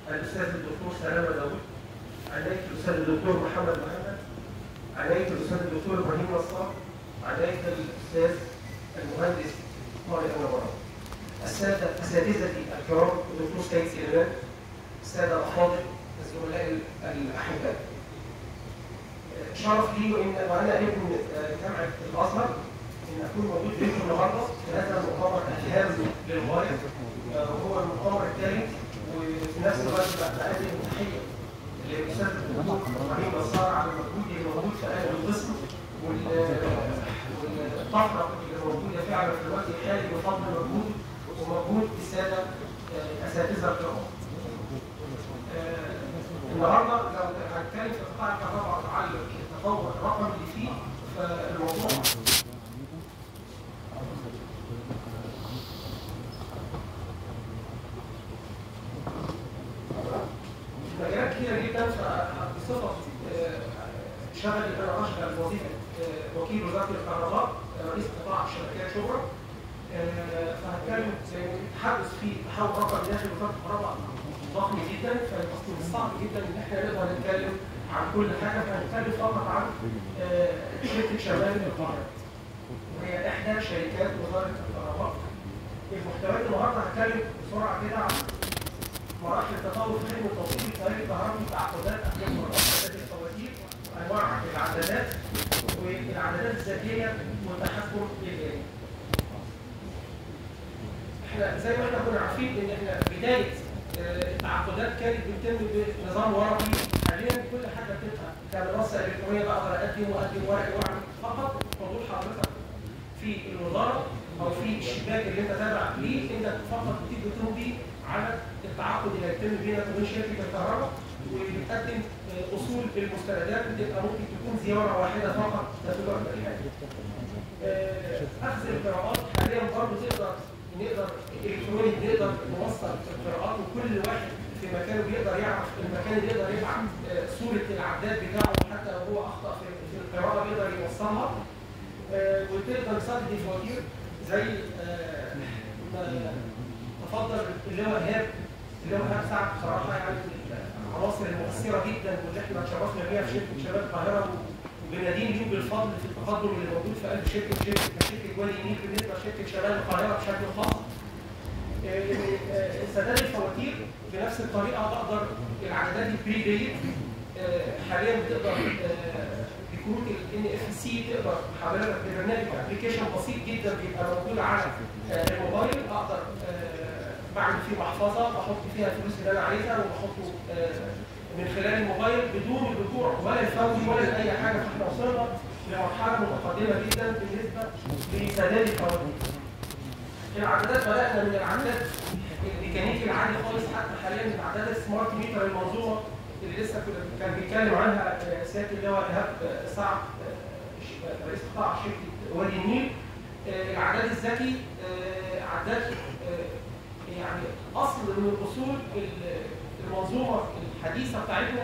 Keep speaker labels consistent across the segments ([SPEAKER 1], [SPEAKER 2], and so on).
[SPEAKER 1] الاستاذ الدكتور سلامه داوود عنايه الاستاذ الدكتور محمد محمد عنايه الاستاذ الدكتور ابراهيم نصار عنايه الاستاذ المهندس طارق نوران الساده اساتذتي الكرام الدكتور سيد سليمان الساده الافاضل الزملاء الاحباء شرف لي وان وانا ابن جامعه الازهر ان اكون موجود بينكم النهارده في هذا المؤتمر الهام للغايه وهو المؤتمر الثالث وفي نفس الوقت بقدم تحيه للاستاذ الدكتور ابراهيم نصار على المجهود اللي موجود في قلب القسم والطفره اللي موجوده فعلا في الوقت الحالي بفضل مجهود ومجهود الساده اساتذه الكرام. النهارده لو هنتكلم في قطاع الكهرباء على التطور الرقمي اللي فيه فالموضوع مجالات كتيره جدا بصفه شغلي ان انا اشغل وظيفه وكيل وزاره الكهرباء رئيس قطاع شبكات شبرا فهتكلم التحدث في تحول رقمي داخل وزاره الكهرباء ضخم جدا فاصل صعب جدا ان احنا نقدر نتكلم عن كل حاجه فهنتكلم فقط عن شركه شمال القاهره وهي احدى شركات وزاره الكهرباء المحتويات النهارده هتكلم بسرعه كده عن مراحل التطور في خدمه توصيل التيار الكهربي تعقدات احجام مرافقات الفواتير وانواع العدادات والعدادات الذكيه والتحكم الالي. احنا زي ما احنا كنا عارفين ان احنا بدايه التعاقدات كانت بتتم بنظام ورقي حاليا كل حاجه بتبقى كمنصه الكترونيه بقدر اقدم واقدم ورقي واعمل فقط حضور حضرتك في الوزاره او في الشباك اللي انت تابع ليه انت فقط بتيجي تمضي على التعاقد اللي هيتم بينك وبين شركه الكهرباء وبتقدم اصول المستندات بتبقى ممكن تكون زياره واحده فقط لا تجرد الحاجه. اخذ القراءات حاليا برضه تقدر نقدر الكتروني نقدر نوصل القراءات وكل واحد في مكانه بيقدر يعرف المكان اللي يقدر يبعت صوره العداد بتاعه حتى لو هو اخطا في القراءه بيقدر يوصلها وتقدر نسدد الفواتير زي ما تفضل اللي هو ايهاب اللي هو ايهاب سعد بصراحه يعني العناصر المؤثره جدا واللي احنا اتشرفنا بيها في شركه شباب القاهره وبنادين ليهم بالفضل في التقدم اللي موجود في قلب شركه شركه كشركه وادي النيل بالنسبه لشركه شباب القاهره بشكل خاص. سداد الفواتير بنفس الطريقه بقدر العدادات البري بيد حاليا بتقدر بكروت الان اف سي تقدر حضرتك ببرنامج ابلكيشن بسيط جدا بيبقى موجود على الموبايل اقدر بعمل فيه محفظه بحط فيها الفلوس اللي انا عايزها وبحطه من خلال الموبايل بدون الرجوع ولا الفوري ولا اي حاجه فاحنا وصلنا لمرحله متقدمه جدا بالنسبه لسداد الفواتير. العدادات بدانا من العداد الميكانيكي العادي خالص حتى حاليا العداد السمارت ميتر المنظومه اللي لسه كان بيتكلم عنها سياده اللواء ايهاب سعد رئيس قطاع شركه وادي النيل العداد الذكي عداد يعني اصل من اصول المنظومه الحديثه بتاعتنا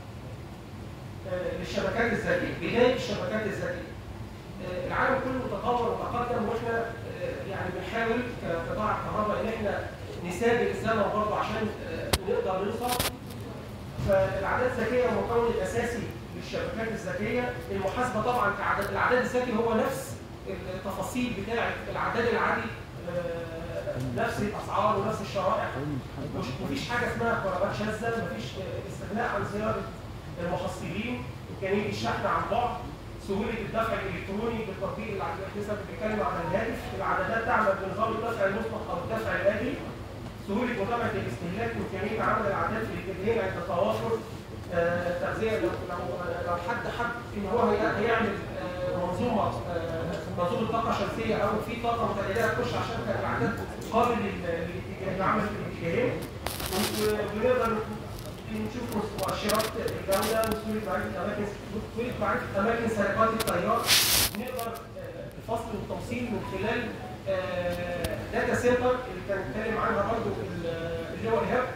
[SPEAKER 1] للشبكات الذكيه بدايه الشبكات الذكيه العالم كله تطور وتقدم واحنا يعني بنحاول كقطاع الكهرباء ان احنا نسابق الزمن برضه عشان نقدر نوصل فالعداد الذكيه المكون الاساسي للشبكات الذكيه المحاسبه طبعا كعدد العداد الذكي هو نفس التفاصيل بتاعه العداد العادي نفس الاسعار ونفس الشرائح مفيش حاجه اسمها قرارات شاذه مفيش استغناء عن زياره المحصلين امكانيه الشحن عن بعد سهوله الدفع الالكتروني بالتطبيق اللي احنا لسه بنتكلم عن الهاتف العدادات تعمل بنظام الدفع المسبق او الدفع الاجل سهوله متابعه الاستهلاك وامكانيه عمل العداد في الاتجاهين عند توافر التغذيه لو لو حد حب ان هو هيعمل منظومه منظومه طاقه شمسيه او في طاقه متجدده تخش عشان العداد قابل للاتجاه العمل في الاتجاهين ونقدر نشوف مؤشرات الجوده وسهوله معرفه اماكن سهوله معرفه اماكن سرقات التيار نقدر الفصل والتوصيل من خلال داتا سنتر اللي كان اتكلم عنها برضه اللي هو ايهاب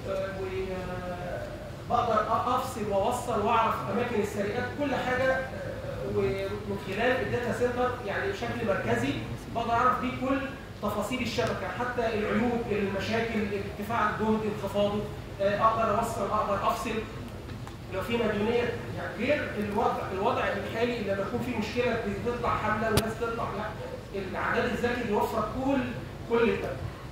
[SPEAKER 1] وبقدر افصل واوصل واعرف اماكن السرقات كل حاجه ومن خلال الداتا سنتر يعني بشكل مركزي بقدر اعرف بيه كل تفاصيل الشبكه حتى العيوب المشاكل ارتفاع الجهد انخفاضه آه، اقدر اوصل اقدر افصل لو في مديونيه يعني غير الوضع الوضع الحالي لما يكون في مشكله بتطلع حمله والناس تطلع لا العداد الذكي بيوفر كل كل ده.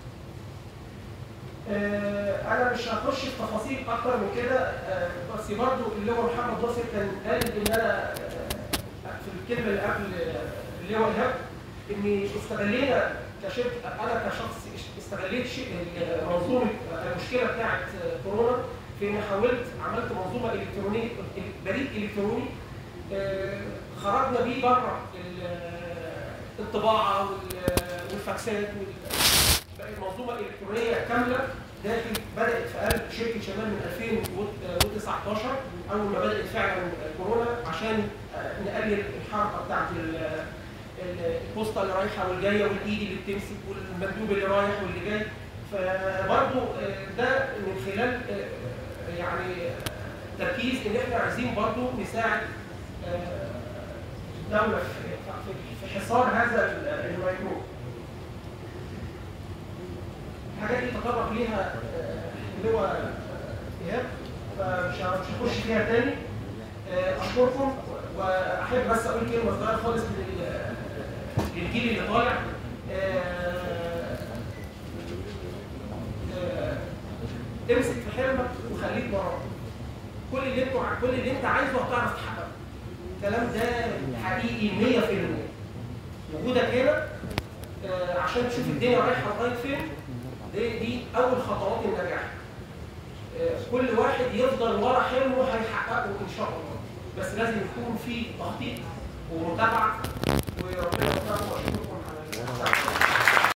[SPEAKER 1] آه، انا مش هخش في تفاصيل اكتر من كده آه، بس برضو اللي هو محمد ناصر كان قال ان انا آه، في الكلمه اللي قبل آه، اللي هو ايهاب اني استغلينا كشركه انا كشخص استغليت شيء منظومه المشكله بتاعت كورونا في اني حاولت عملت منظومه الكترونيه بريد الكتروني آه، خرجنا بيه بره ال- الطباعه وال- والفاكسات وال- بقت منظومه الكترونيه كامله داخل بدات في قلب شركه شمال من 2019 اول ما بدات فعلا كورونا عشان آه، نقلل الحركه بتاعت ال- ال- البوسطه اللي رايحه والجايه والايد اللي بتمسك والمندوب اللي رايح واللي جاي فبرضه آه، ده من خلال آه، يعني آه، تركيز ان احنا عايزين برضه نساعد آه، الدوله في في- في حصار هذا ال- الميكروب. الحاجات دي تطرق ليها آه، اللي هو آه، ايهاب فمش ه- مش هخش فيها تاني آه، اشكركم واحب بس اقول كلمه صغيره خالص لل- للجيل اللي طالع آه، آه، امسك في حلمك وخليك وراه كل اللي انت كل اللي انت عايزه هتعرف تحققه الكلام ده حقيقي 100% وجودك هنا آه، عشان تشوف الدنيا رايحه لغايه فين دي دي اول خطوات النجاح آه، كل واحد يفضل ورا حلمه هيحققه ان شاء الله بس لازم يكون في تخطيط ومتابعه وربنا يوفقكم واشكركم على الساعه